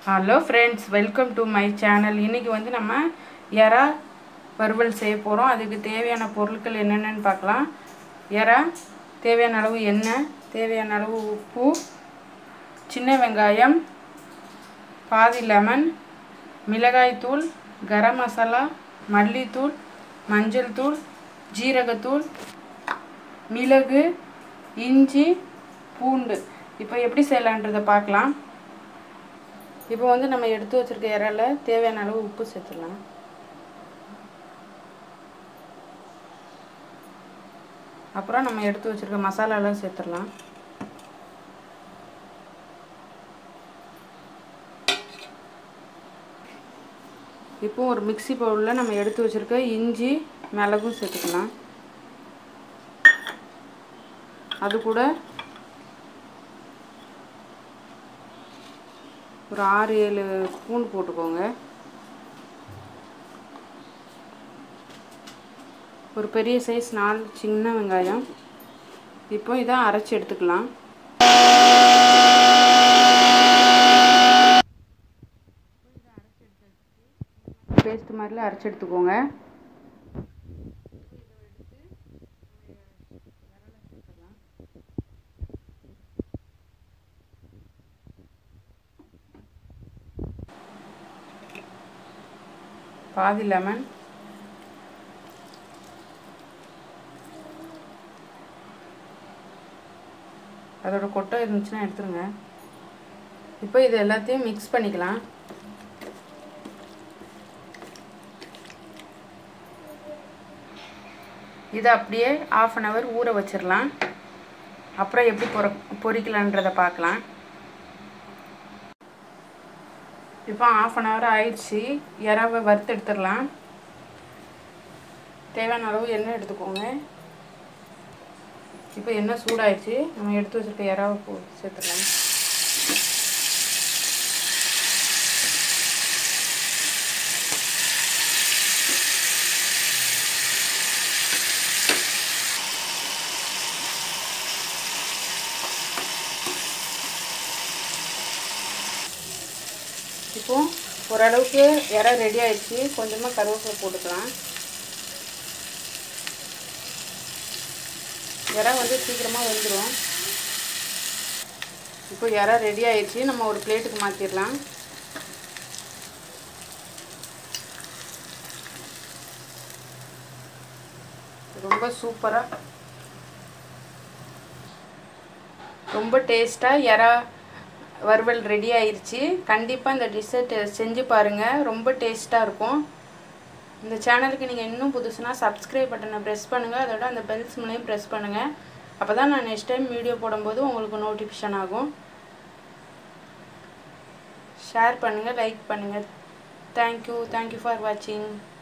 hello friends welcome to my channel இன்றைக்கி வந்து நம்ம எறா வறுவல் செய்ய போகிறோம் அதுக்கு தேவையான பொருட்கள் என்னென்னு பார்க்கலாம் எறா தேவையான அளவு எண்ணெய் தேவையான அளவு உப்பு சின்ன வெங்காயம் பாதி லெமன் மிளகாய்த்தூள் கரம் மசாலா மல்லித்தூள் மஞ்சள் தூள் ஜீரகத்தூள் மிளகு இஞ்சி பூண்டு இப்போ எப்படி செய்யலான்றதை பார்க்கலாம் இப்போ வந்து நம்ம எடுத்து வச்சுருக்க இறால தேவையான அளவு உப்பு சேர்த்துடலாம் அப்புறம் நம்ம எடுத்து வச்சுருக்க மசாலாலாம் சேர்த்துடலாம் இப்போ ஒரு மிக்சி பவுலில் நம்ம எடுத்து வச்சுருக்க இஞ்சி மிளகும் சேர்த்துக்கலாம் அது கூட ஒரு ஆறு ஏழு ஸ்பூன் போட்டுக்கோங்க ஒரு பெரிய சைஸ் நாலு சின்ன வெங்காயம் இப்போ இதை அரைச்சி எடுத்துக்கலாம் பேஸ்ட் மாதிரில அரைச்சி எடுத்துக்கோங்க பாதி லெமன் அதோட கொட்டை இருந்துச்சுன்னா எடுத்துருங்க இப்போ இது எல்லாத்தையும் மிக்ஸ் பண்ணிக்கலாம் இதை அப்படியே ஆஃப் அன் ஹவர் ஊற வச்சிடலாம் அப்புறம் எப்படி பொற பொரிக்கலான்றதை பார்க்கலாம் இப்போ ஆஃப் அன் ஹவர் ஆயிடுச்சு இறாவை வறுத்து எடுத்துடலாம் தேவையான அளவு எண்ணெய் எடுத்துக்கோங்க இப்போ எண்ணெய் சூடாயிடுச்சு நம்ம எடுத்து வச்சுருக்க இறாவை போ சேர்த்துடலாம் இப்போ ஓரளவுக்கு இறை ரெடி ஆயிடுச்சு கொஞ்சமாக கருவேப்பிலை போட்டுக்கலாம் இறை வந்து சீக்கிரமாக வந்துடும் இப்போ இறை ரெடி ஆயிடுச்சு நம்ம ஒரு பிளேட்டுக்கு மாற்றிடலாம் ரொம்ப சூப்பராக ரொம்ப டேஸ்ட்டாக இறா வறுவல் ரெடி ஆயிடுச்சு கண்டிப்பாக இந்த டிஷ்ஷை செஞ்சு பாருங்கள் ரொம்ப டேஸ்ட்டாக இருக்கும் இந்த சேனலுக்கு நீங்கள் இன்னும் புதுசுனா சப்ஸ்கிரைப் பட்டனை ப்ரெஸ் பண்ணுங்கள் அதோட அந்த பெல் சிம்லையும் ப்ரெஸ் பண்ணுங்கள் அப்போ தான் நான் நெக்ஸ்ட் டைம் வீடியோ போடும்போது உங்களுக்கு நோட்டிஃபிகேஷன் ஆகும் ஷேர் பண்ணுங்கள் லைக் பண்ணுங்கள் தேங்க்யூ தேங்க்யூ ஃபார் வாட்சிங்